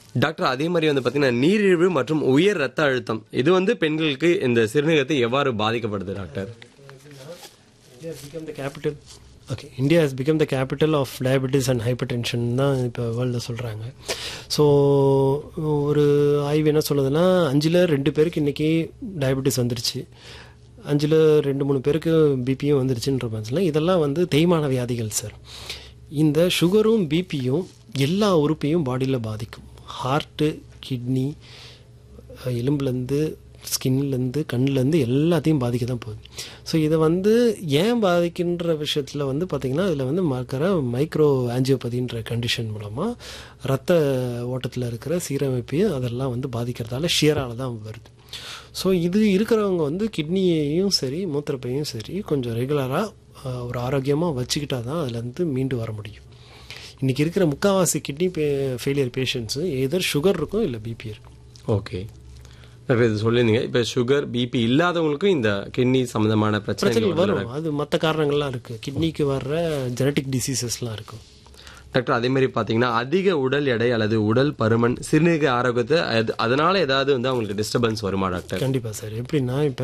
Doctor அதே மாதிரி வந்து பார்த்தீங்கன்னா நீரிழிவு மற்றும் உயர் ரத்த அழுத்தம் இது வந்து பெண்களுக்கு இந்த சிறுநீரகத்தை எவ்வாறு பாதிக்கப்படுது doctor India has become the capital. Okay India has become the capital of diabetes and hypertension தான் இப்போ வேர்ல்டில் சொல்கிறாங்க ஸோ ஒரு ஆய்வு என்ன சொல்லுதுன்னா அஞ்சில் ரெண்டு பேருக்கு இன்றைக்கி டயபெட்டிஸ் வந்துருச்சு அஞ்சில் ரெண்டு மூணு பேருக்கு பிபியும் வந்துருச்சுன்ற மாதிரி இதெல்லாம் வந்து தேய்மான வியாதிகள் சார் இந்த சுகரும் பிபியும் எல்லா உறுப்பையும் பாடியில் பாதிக்கும் ஹார்ட்டு கிட்னி எலும்புலேருந்து ஸ்கின்லேருந்து கண்ணுலேருந்து எல்லாத்தையும் பாதிக்க தான் போகுது ஸோ இதை வந்து ஏன் பாதிக்கின்ற விஷயத்தில் வந்து பார்த்திங்கன்னா இதில் வந்து மக்கிற மைக்ரோ ஆஞ்சியோபதின்ற கண்டிஷன் மூலமாக ரத்த ஓட்டத்தில் இருக்கிற சீரமைப்பையும் அதெல்லாம் வந்து பாதிக்கிறதால ஷியரால் தான் வருது ஸோ இது இருக்கிறவங்க வந்து கிட்னியையும் சரி மூத்திரப்பையும் சரி கொஞ்சம் ரெகுலராக ஒரு ஆரோக்கியமாக வச்சுக்கிட்டா தான் அதுலேருந்து மீண்டு வர முடியும் இன்றைக்கி இருக்கிற முக்கால்வாசி கிட்னி பே ஃபெயிலியர் பேஷண்ட்ஸு எதர் சுகர் இருக்கும் இல்லை பிபி இருக்கும் ஓகே டாக்டர் இது சொல்லியிருந்தீங்க இப்போ சுகர் பிபி இல்லாதவங்களுக்கும் இந்த கிட்னி சம்பந்தமான பிரச்சனைகள் பிரச்சனைகள் வருது. வரும் அது மற்ற காரணங்கள்லாம் இருக்குது கிட்னிக்கு வர்ற ஜெனட்டிக் டிசீசஸ்லாம் இருக்கும் டாக்டர் அதே மாதிரி பார்த்தீங்கன்னா அதிக உடல் எடை அல்லது உடல் பருமன் சிறுநீரக ஆரோக்கியத்தை அது- அதனால ஏதாவது வந்து அவங்களுக்கு டிஸ்டர்பன்ஸ் வருமா டாக்டர் கண்டிப்பாக சார் எப்படின்னா இப்போ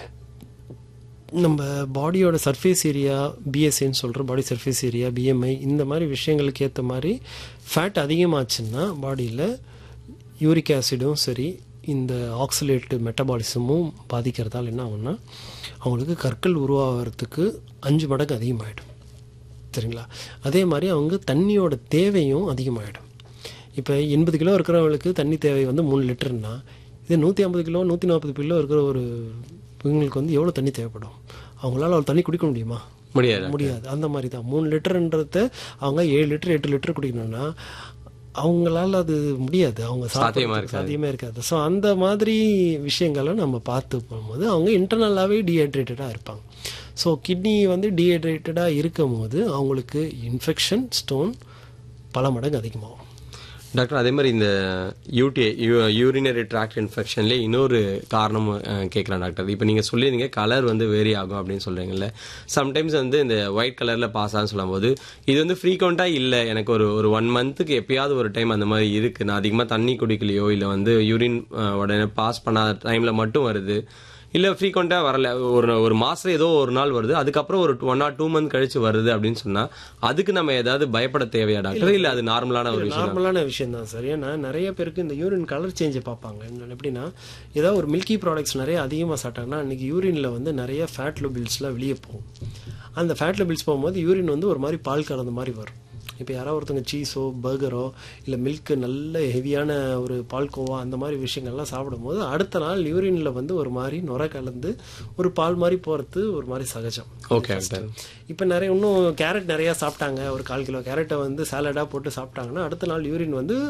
நம்ம பாடியோட சர்ஃபேஸ் ஏரியா பிஎஸ்ஏன்னு சொல்கிற பாடி சர்ஃபேஸ் ஏரியா பிஎம்ஐ இந்த மாதிரி விஷயங்களுக்கு ஏற்ற மாதிரி ஃபேட் அதிகமாச்சுன்னா பாடியில் யூரிக் ஆசிடும் சரி இந்த ஆக்சிலேட்டு மெட்டபாலிசமும் பாதிக்கிறதால என்ன ஆகும்னா அவங்களுக்கு கற்கள் உருவாகிறதுக்கு அஞ்சு மடங்கு அதிகமாகிடும் சரிங்களா அதே மாதிரி அவங்க தண்ணியோட தேவையும் அதிகமாகிடும் இப்போ எண்பது கிலோ இருக்கிறவங்களுக்கு தண்ணி தேவை வந்து மூணு லிட்டர்னா இது நூற்றி ஐம்பது கிலோ நூற்றி நாற்பது கிலோ இருக்கிற ஒரு இவங்களுக்கு வந்து எவ்வளோ தண்ணி தேவைப்படும் அவங்களால அவ்வளோ தண்ணி குடிக்க முடியுமா முடியாது முடியாது அந்த மாதிரி தான் மூணு லிட்டர்ன்றத அவங்க ஏழு லிட்டர் எட்டு லிட்டர் குடிக்கணும்னா அவங்களால அது முடியாது அவங்க சாத்தியமா சாத்தியமாக இருக்காது. சாத்தியமே இருக்காது ஸோ அந்த மாதிரி விஷயங்களை நம்ம பார்த்து போகும்போது அவங்க இன்டர்னலாகவே டீஹைட்ரேட்டடாக இருப்பாங்க ஸோ கிட்னி வந்து டீஹைட்ரேட்டடாக இருக்கும் போது அவங்களுக்கு இன்ஃபெக்ஷன் ஸ்டோன் பல மடங்கு அதிகமாகும் டாக்டர் அதே மாதிரி இந்த யூடி யூரினரி ட்ராக்ட் இன்ஃபெக்ஷன்லேயே இன்னொரு காரணம் கேட்குறேன் டாக்டர் இப்போ நீங்கள் சொல்லியிருந்தீங்க கலர் வந்து வேரி ஆகும் அப்படின்னு சொல்கிறீங்கல்ல சம்டைம்ஸ் வந்து இந்த ஒயிட் கலரில் பாஸ் ஆகுன்னு சொல்லும்போது இது வந்து ஃப்ரீக்வெண்ட்டாக இல்லை எனக்கு ஒரு ஒரு ஒன் மந்த்துக்கு எப்பயாவது ஒரு டைம் அந்த மாதிரி இருக்குது நான் அதிகமாக தண்ணி குடிக்கலையோ இல்லை வந்து யூரின் உடனே பாஸ் பண்ணாத டைமில் மட்டும் வருது இல்லை ஃப்ரீக்வெண்ட்டாக வரல ஒரு ஒரு மாதம் ஏதோ ஒரு நாள் வருது அதுக்கப்புறம் ஒரு ஒன் ஆர் டூ மந்த் கழிச்சு வருது அப்படின்னு சொன்னால் அதுக்கு நம்ம ஏதாவது பயப்பட தேவையா டாக்டர் இல்லை அது நார்மலான ஒரு விஷயம் நார்மலான விஷயம் தான் சார் ஏன்னா நிறைய பேருக்கு இந்த யூரின் கலர் சேஞ்சை பார்ப்பாங்க இன்னொன்னு எப்படின்னா ஏதாவது ஒரு மில்கி ப்ராடக்ட்ஸ் நிறைய அதிகமாக சாப்பிட்டாங்கன்னா அன்றைக்கி யூரினில் வந்து நிறைய ஃபேட் லெபிள்ஸ்லாம் வெளியே போகும் அந்த ஃபேட் லெபிள்ஸ் போகும்போது யூரின் வந்து ஒரு மாதிரி பால் கலந்த மாதிரி வரும் இப்போ யாராவது ஒருத்தவங்க சீஸோ பர்கரோ இல்லை மில்க்கு நல்ல ஹெவியான ஒரு பால்கோவா அந்த மாதிரி விஷயங்கள்லாம் சாப்பிடும்போது அடுத்த நாள் யூரினில் வந்து ஒரு மாதிரி நுர கலந்து ஒரு பால் மாதிரி போகிறது ஒரு மாதிரி சகஜம் ஓகே டாக்டர் இப்போ நிறைய இன்னும் கேரட் நிறையா சாப்பிட்டாங்க ஒரு கால் கிலோ கேரட்டை வந்து சாலடாக போட்டு சாப்பிட்டாங்கன்னா அடுத்த நாள் யூரின் வந்து